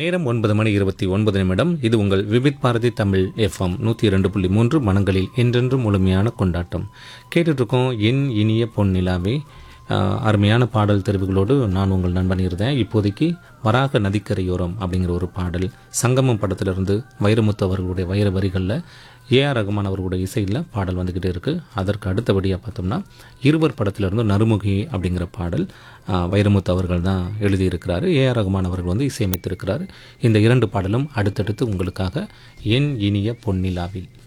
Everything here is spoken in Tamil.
நேரம் ஒன்பது மணி இருபத்தி ஒன்பது நிமிடம் இது உங்கள் விபித் பாரதி தமிழ் எஃப்எம் நூற்றி இரண்டு புள்ளி மூன்று மனங்களில் என்றென்றும் முழுமையான கொண்டாட்டம் கேட்டுட்ருக்கோம் என் இனிய பொன் நிலாவே ஆஹ், அருமையான பாடல் தெரிவுகளோடு நான் உங்கள் நண்பன் இருந்தேன் இப்போதைக்கு வராக நதிக்கரையோரம் அப்படிங்கிற ஒரு பாடல் சங்கமம் படத்திலிருந்து வைரமுத்து அவர்களுடைய வைர வரிகளில் ஏஆர் ரகுமான் அவர்களுடைய இசையில் பாடல் வந்துக்கிட்டே இருக்குது அதற்கு அடுத்தபடியாக பார்த்தோம்னா இருவர் படத்திலிருந்து நறுமுகி அப்படிங்கிற பாடல் ஆஹ், வைரமுத்து அவர்கள் தான் எழுதியிருக்கிறாரு ஏஆர் ரகுமான் அவர்கள் வந்து இசையமைத்திருக்கிறார் இந்த இரண்டு பாடலும் அடுத்தடுத்து உங்களுக்காக என் இனிய பொன்னிலாவில்